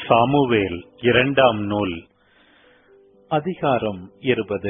Samuel இரண்டாம் நூல் அதிகாரம் இருபது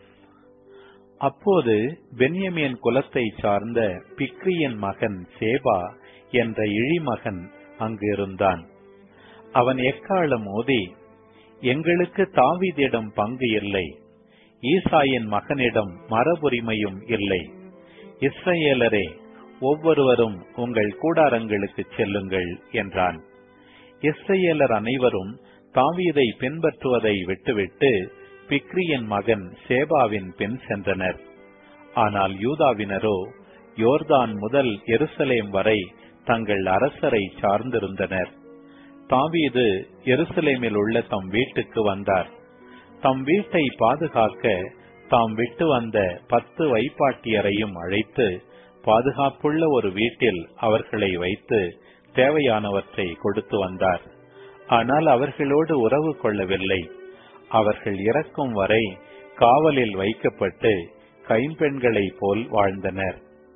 அப்போது பென்யமீன் குலத்தைச் சார்ந்த பிக்ரியின் மகன் சேபா என்ற இழிமகன் அங்கு இருந்தான் அவன் எக்காலம் மோதி எங்களுக்கு தாவீதிடம் பங்கு இல்லை ஈசாயின் மகனிடம் மரபுரிமையும் இல்லை இஸ்ரவேலரே ஒவ்வொருவரும் உங்கள் கூடாரங்களுக்கு செல்லுங்கள் என்றான் இஸ்ரவேலர் அனைவரும் தாவீதை பின்பற்றுவதை விட்டுவிட்டு பிக்ரியின் மகன் சேபாவின் பின் சென்றனர் ஆனால் யூதாவினரோ யோர்தான் முதல் எருசலேம் வரை தங்கள் அரசரை சார்ந்திருந்தனர் தாவீது எருசலேமில் உள்ள தம் வீட்டுக்கு வந்தார் தம் வீட்டை பாதுகாக்க தாம் விட்டு வந்த பத்து வைப்பாட்டியரையும் அழைத்து பாதுகாப்புள்ள ஒரு வீட்டில் அவர்களை வைத்து தேவையானவற்றை கொடுத்து வந்தார் ஆனால் அவர்களோடு உறவு கொள்ளவில்லை அவர்கள் இறக்கும் வரை காவலில் வைக்கப்பட்டு கைம்பெண்களைப் போல் வாழ்ந்தனர்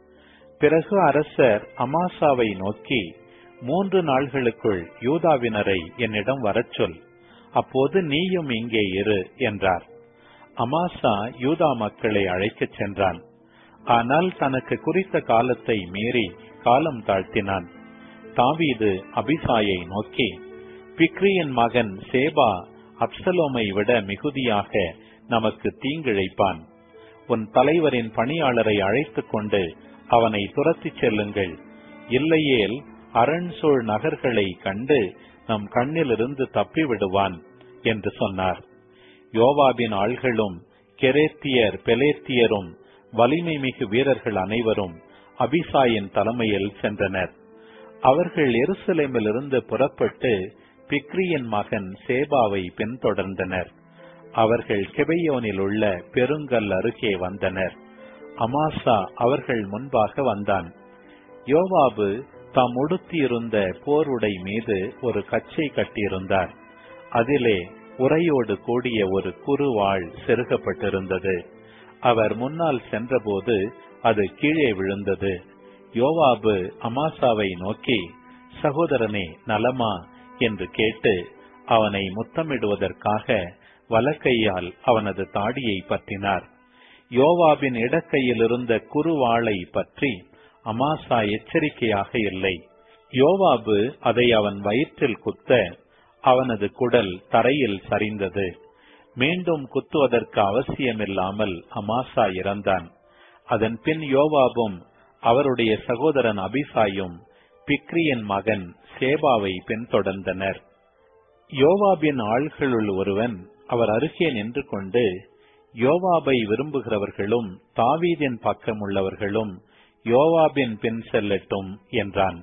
பிறகு அரசர் அமாசாவை நோக்கி மூன்று நாள்களுக்குள் யூதாவினரை என்னிடம் வரச் சொல் அப்போது நீயும் இங்கே இரு என்றார் அமாசா யூதா மக்களை அழைக்கச் சென்றான் ஆனால் தனக்கு குறித்த காலத்தை மீறி காலம் தாழ்த்தினான் தாவீது அபிசாயை நோக்கி பிக்ரியின் மகன் சேபா அப்சலோமை விட மிகுதியாக நமக்கு தீங்கிழைப்பான் உன் தலைவரின் பணியாளரை அழைத்துக் கொண்டு அவனை துரத்திச் செல்லுங்கள் இல்லையேல் அரண்சூழ் நகர்களை கண்டு நம் கண்ணிலிருந்து தப்பிவிடுவான் என்று சொன்னார் யோவாபின் ஆள்களும் கெரேத்தியர் பெலேத்தியரும் வலிமை மிகு வீரர்கள் அனைவரும் அபிசாயின் தலைமையில் சென்றனர் அவர்கள் எருசலேமிலிருந்து புறப்பட்டு பிக்ரியின் மகன் சேபாவை பின்தொடர்ந்தனர் அவர்கள் கெபையோனில் உள்ள பெருங்கல் அருகே வந்தனர் அமாசா அவர்கள் முன்பாக வந்தான் யோவாபு தாம் உடுத்தியிருந்த போர் உடை மீது ஒரு கச்சை கட்டியிருந்தார் அதிலே உரையோடு கூடிய ஒரு குறுவாள் செருகப்பட்டிருந்தது அவர் முன்னால் சென்றபோது அது கீழே விழுந்தது யோவாபு அமாசாவை நோக்கி சகோதரனே நலமா என்று கேட்டு அவனை முத்தமிடுவதற்காக வலக்கையால் அவனது தாடியை பற்றினார் யோவாபின் இடக்கையில் இருந்த குறுவாளை பற்றி அமாசா எச்சரிக்கையாக இல்லை யோவாபு அதை அவன் வயிற்றில் குத்த அவனது குடல் தரையில் சரிந்தது மீண்டும் குத்துவதற்கு அவசியமில்லாமல் அமாசா இறந்தான் அதன் பின் யோவாபும் அவருடைய சகோதரன் அபிசாயும் பிக்ரியின் மகன் சேபாவை பின்தொடர்ந்தனர் யோவாபின் ஆள்களுள் ஒருவன் அவர் அருகே நின்று கொண்டு யோவாபை விரும்புகிறவர்களும் தாவீதின் பக்கம் உள்ளவர்களும் யோவாபின் பின் செல்லட்டும் என்றான்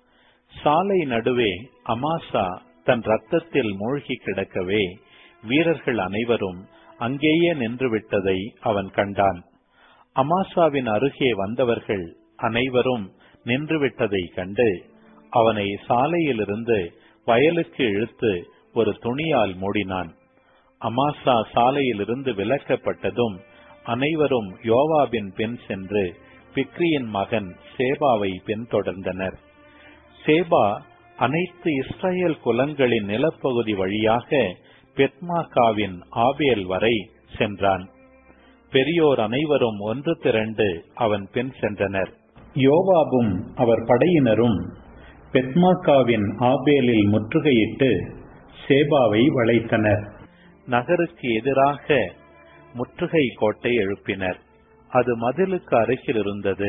சாலை நடுவே அமாசா தன் ரத்தத்தில் மூழ்கி கிடக்கவே வீரர்கள் அனைவரும் அங்கேயே நின்றுவிட்டதை அவன் கண்டான் அமாசாவின் அருகே வந்தவர்கள் அனைவரும் நின்றுவிட்டதை கண்டு அவனை சாலையிலிருந்து வயலுக்கு இழுத்து ஒரு துணியால் மூடினான் அமாசா சாலையிலிருந்து விலக்கப்பட்டதும் அனைவரும் யோவாபின் பின் சென்று பிக்ரியின் மகன் சேபாவை பின்தொடர்ந்தனர் சேபா அனைத்து இஸ்ரேல் குலங்களின் நிலப்பகுதி வழியாக பெத்மாக்காவின் ஆபேல் வரை சென்றான் பெரியோர் அனைவரும் ஒன்று திரண்டு அவன் பின் சென்றனர் யோவாபும் அவர் படையினரும் பெத்மாக்காவின் ஆபேலில் முற்றுகையிட்டு சேபாவை வளைத்தனர் நகருக்கு எதிராக முற்றுகை கோட்டை எழுப்பினர் அது மதிலுக்கு அருகில் இருந்தது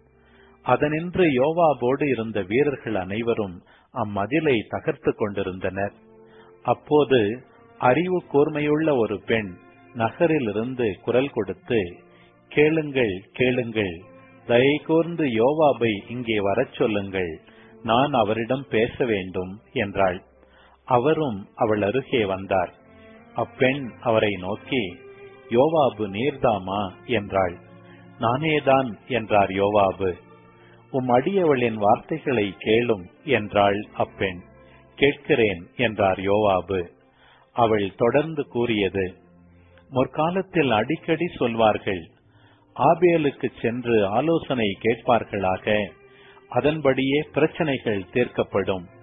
அதனின்று யோவாபோடு இருந்த வீரர்கள் அனைவரும் அம்மதிலை தகர்த்து கொண்டிருந்தனர் அப்போது அறிவு கூர்மையுள்ள ஒரு பெண் நகரிலிருந்து குரல் கொடுத்து கேளுங்கள் கேளுங்கள் தயை கூர்ந்து யோவாபை இங்கே வரச் சொல்லுங்கள் நான் அவரிடம் பேச வேண்டும் என்றாள் அவரும் அவள் அருகே வந்தார் அப்பெண் அவரை நோக்கி யோவாபு நீர்தாமா என்றாள் நானேதான் என்றார் யோவாபு உம் அடியவளின் வார்த்தைகளை கேளும் என்றாள் அப்பெண் கேட்கிறேன் என்றார் யோவாபு அவள் தொடர்ந்து கூறியது முற்காலத்தில் அடிக்கடி சொல்வார்கள் ஆபேலுக்கு சென்று ஆலோசனை கேட்பார்களாக அதன்படியே பிரச்சனைகள் தீர்க்கப்படும்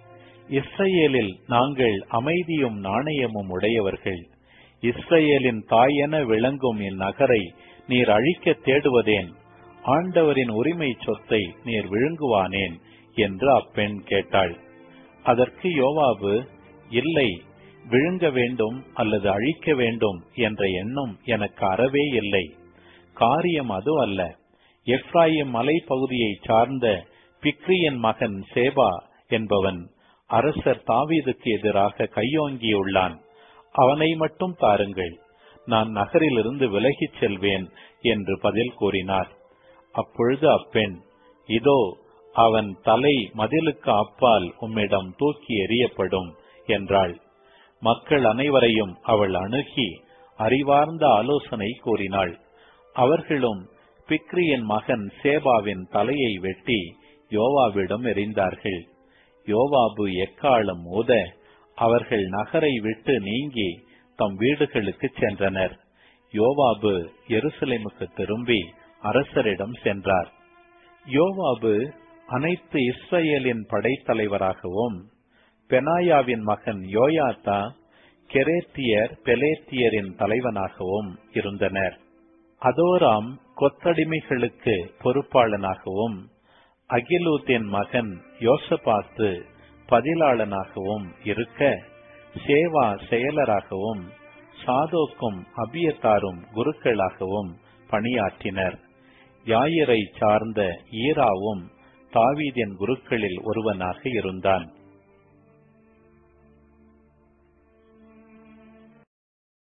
இஸ்ரேலில் நாங்கள் அமைதியும் நாணயமும் உடையவர்கள் இஸ்ரேலின் தாயென விளங்கும் இந்நகரை நீர் அழிக்க தேடுவதேன் ஆண்டவரின் உரிமை சொத்தை நீர் விழுங்குவானேன் என்று அப்பெண் கேட்டாள் அதற்கு யோவாபு இல்லை விழுங்க வேண்டும் அல்லது அழிக்க வேண்டும் என்ற எண்ணம் எனக்கு அறவே இல்லை காரியம் அது அல்ல எப்ராயிம் மலைப்பகுதியை சார்ந்த பிக்ரியன் மகன் சேபா என்பவன் அரசர் தாவீதுக்கு எதிராக கையோங்கியுள்ளான் அவனை மட்டும் தாருங்கள் நான் நகரிலிருந்து விலகிச் செல்வேன் என்று பதில் கூறினார் அப்பொழுது அப்பெண் இதோ அவன் தலை மதிலுக்கு அப்பால் உம்மிடம் தூக்கி எறியப்படும் என்றாள் மக்கள் அனைவரையும் அவள் அணுகி அறிவார்ந்த ஆலோசனை கூறினாள் அவர்களும் பிக்ரியின் மகன் சேபாவின் தலையை வெட்டி யோவாவிடம் எறிந்தார்கள் யோவாபு எக்காலம் ஊத அவர்கள் நகரை விட்டு நீங்கி தம் வீடுகளுக்கு சென்றனர் யோவாபு எருசலேமுக்கு திரும்பி அரசரிடம் சென்றார் யோவாபு அனைத்து இஸ்ரேலின் படைத்தலைவராகவும் பெனாயாவின் மகன் யோயாத்தா கெரேத்தியர் பெலேத்தியரின் தலைவனாகவும் இருந்தனர் அதோராம் கொத்தடிமைகளுக்கு பொறுப்பாளனாகவும் அகிலூத்தின் மகன் யோசபாத்து பதிலாளனாகவும் இருக்க சேவா செயலராகவும் சாதோக்கும் அபியத்தாரும் குருக்களாகவும் பணியாற்றினர் யாயிரை சார்ந்த ஈராவும் தாவீதின் குருக்களில் ஒருவனாக இருந்தான்